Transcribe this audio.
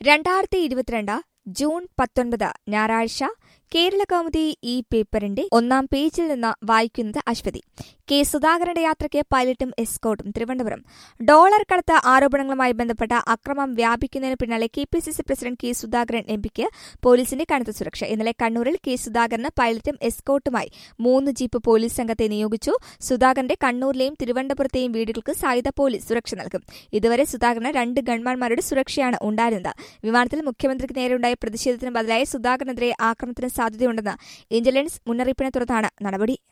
രണ്ടായിരത്തി ഇരുപത്തിരണ്ട് ജൂൺ പത്തൊൻപത് ഞായറാഴ്ച കേരള കൗമുദി ഈ പേപ്പറിന്റെ ഒന്നാം പേജിൽ നിന്ന് വായിക്കുന്നത് അശ്വതി കെ സുധാകരന്റെ യാത്രയ്ക്ക് പൈലറ്റും എസ്കോട്ടും തിരുവനന്തപുരം ഡോളർ കടത്ത് ആരോപണങ്ങളുമായി ബന്ധപ്പെട്ട അക്രമം വ്യാപിക്കുന്നതിന് പിന്നാലെ K P C C president K Sudhakaran M പിക്ക് പോലീസിന്റെ കനത്ത സുരക്ഷ ഇന്നലെ കണ്ണൂരിൽ കെ സുധാകരന് പൈലറ്റും എസ്കോട്ടുമായി മൂന്ന് ജീപ്പ് പോലീസ് സംഘത്തെ നിയോഗിച്ചു സുധാകരന്റെ കണ്ണൂരിലെയും തിരുവനന്തപുരത്തെയും വീടുകൾക്ക് സായുധ പോലീസ് സുരക്ഷ നൽകും ഇതുവരെ സുധാകരന് രണ്ട് ഗൺമാന്മാരുടെ സുരക്ഷയാണ് ഉണ്ടായിരുന്നത് വിമാനത്തിൽ മുഖ്യമന്ത്രിക്ക് നേരെയുണ്ടായ പ്രതിഷേധത്തിന് ബദലായി സുധാകരനെതിരെ ആക്രമണത്തിന് സാധ്യതയുണ്ടെന്ന് ഇന്റലിജൻസ് മുന്നറിയിപ്പിനെ തുടർന്നാണ് നടപടി